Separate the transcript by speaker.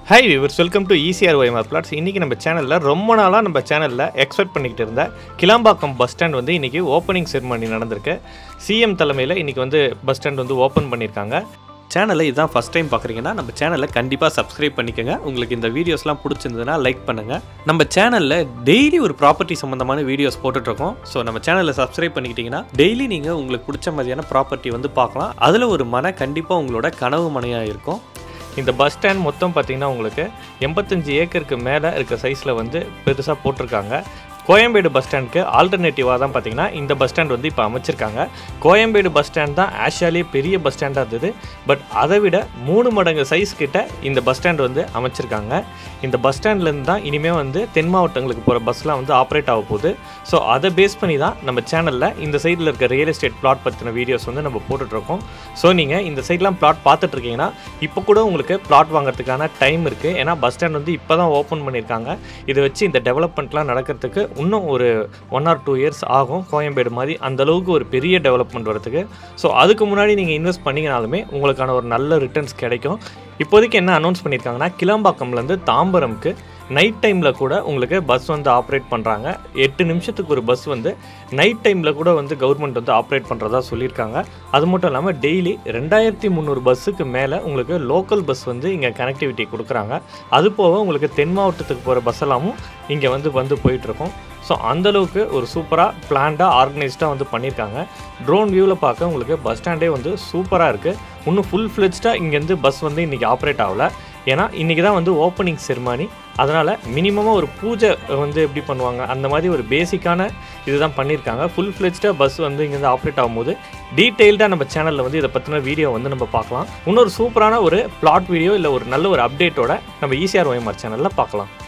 Speaker 1: hi viewers welcome to ECR OMR flats இன்றைக்கி நம்ம சேனலில் ரொம்ப நாளாக நம்ம சேனலில் எக்ஸ்பெக்ட் பண்ணிக்கிட்டு இருந்த கிளாம்பாக்கம் பஸ் ஸ்டாண்ட் வந்து இன்றைக்கி ஓப்பனிங் செரிமனி நடந்திருக்கு சிஎம் தலைமையில் இன்றைக்கி வந்து பஸ் ஸ்டாண்ட் வந்து ஓப்பன் பண்ணியிருக்காங்க சேனலை இதுதான் ஃபஸ்ட் டைம் பார்க்குறீங்கன்னா நம்ம சேனலை கண்டிப்பாக சப்ஸ்கிரைப் பண்ணிக்கோங்க உங்களுக்கு இந்த வீடியோஸ்லாம் பிடிச்சிருந்ததுன்னா லைக் பண்ணுங்கள் நம்ம சேனலில் டெய்லி ஒரு ப்ராப்பர்ட்டி சம்மந்தமான வீடியோஸ் போட்டுட்ருக்கோம் ஸோ நம்ம சேனலை சப்ஸ்கிரைப் பண்ணிக்கிட்டிங்கன்னா டெய்லி நீங்கள் உங்களுக்கு பிடிச்ச மாதிரியான ப்ராப்பர்ட்டி வந்து பார்க்கலாம் அதில் ஒரு மனை கண்டிப்பாக உங்களோட கனவு மனையாக இருக்கும் இந்த பஸ் ஸ்டாண்ட் மொத்தம் பார்த்தீங்கன்னா உங்களுக்கு எண்பத்தஞ்சு ஏக்கருக்கு மேலே இருக்க சைஸில் வந்து பெருசாக போட்டிருக்காங்க கோயம்பேடு பஸ் ஸ்டாண்டுக்கு ஆல்டர்னேட்டிவாக தான் பார்த்தீங்கன்னா இந்த பஸ் ஸ்டாண்ட் வந்து இப்போ அமைச்சிருக்காங்க கோயம்பேடு பஸ் ஸ்டாண்ட் தான் ஆஷியாலேயே பெரிய பஸ் ஸ்டாண்டாக இருந்தது பட் அதை விட மூணு மடங்கு சைஸ் கிட்ட இந்த பஸ் ஸ்டாண்ட் வந்து அமைச்சிருக்காங்க இந்த பஸ் ஸ்டாண்ட்லேருந்து தான் இனிமேல் வந்து தென் மாவட்டங்களுக்கு போகிற பஸ்லாம் வந்து ஆப்ரேட் ஆக போகுது ஸோ அதை பேஸ் பண்ணி தான் நம்ம சேனலில் இந்த சைடில் இருக்க ரியல் எஸ்டேட் பிளாட் பற்றின வீடியோஸ் வந்து நம்ம போட்டுட்ருக்கோம் ஸோ நீங்கள் இந்த சைட்லாம் பிளாட் பார்த்துட்டு இருக்கீங்கன்னா இப்போ கூட உங்களுக்கு பிளாட் வாங்குறதுக்கான டைம் இருக்குது ஏன்னா பஸ் ஸ்டாண்ட் வந்து இப்போ தான் ஓப்பன் பண்ணியிருக்காங்க இதை வச்சு இந்த டெவலப்மெண்ட்லாம் நடக்கிறதுக்கு இன்னும் ஒரு ஒன் ஆர் டூ இயர்ஸ் ஆகும் கோயம்பேடு மாதிரி அந்த அளவுக்கு ஒரு பெரிய டெவலப்மெண்ட் வரதுக்கு ஸோ அதுக்கு முன்னாடி நீங்கள் இன்வெஸ்ட் பண்ணிங்கனாலுமே உங்களுக்கான ஒரு நல்ல ரிட்டர்ன்ஸ் கிடைக்கும் இப்போதைக்கு என்ன அனௌன்ஸ் பண்ணியிருக்காங்கன்னா கிளம்பாக்கம்லேருந்து தாம்பரம்க்கு நைட் டைமில் கூட உங்களுக்கு பஸ் வந்து ஆப்ரேட் பண்ணுறாங்க எட்டு நிமிஷத்துக்கு ஒரு பஸ் வந்து நைட் டைமில் கூட வந்து கவர்மெண்ட் வந்து ஆப்ரேட் பண்ணுறதா சொல்லியிருக்காங்க அது மட்டும் இல்லாமல் டெய்லி ரெண்டாயிரத்தி முந்நூறு பஸ்ஸுக்கு மேலே உங்களுக்கு லோக்கல் பஸ் வந்து இங்கே கனெக்டிவிட்டி கொடுக்குறாங்க அது போக உங்களுக்கு தென் மாவட்டத்துக்கு போகிற பஸ் எல்லாமும் இங்கே வந்து வந்து போயிட்டுருக்கோம் ஸோ அந்தளவுக்கு ஒரு சூப்பராக பிளான்டாக ஆர்கனைஸ்டாக வந்து பண்ணியிருக்காங்க ட்ரோன் வியூவில் பார்க்க உங்களுக்கு பஸ் ஸ்டாண்டே வந்து சூப்பராக இருக்குது இன்னும் ஃபுல் ஃப்ளெஜ்டாக இங்கேருந்து பஸ் வந்து இன்றைக்கி ஆப்ரேட் ஆகலை ஏன்னா இன்றைக்கி தான் வந்து ஓப்பனிங் செரிமானி அதனால் மினிமமாக ஒரு பூஜை வந்து எப்படி பண்ணுவாங்க அந்த மாதிரி ஒரு பேசிக்கான இதுதான் பண்ணியிருக்காங்க ஃபுல் ஃப்ளெஜ்டாக பஸ் வந்து இங்கேருந்து ஆப்ரேட் ஆகும்போது டீட்டெயில்டாக நம்ம சேனலில் வந்து இதை பற்றின வீடியோ வந்து நம்ம பார்க்கலாம் இன்னொரு சூப்பரான ஒரு பிளாட் வீடியோ இல்லை ஒரு நல்ல ஒரு அப்டேட்டோட நம்ம ஈசிஆர் ஒய்எம்ஆர் சேனலில் பார்க்கலாம்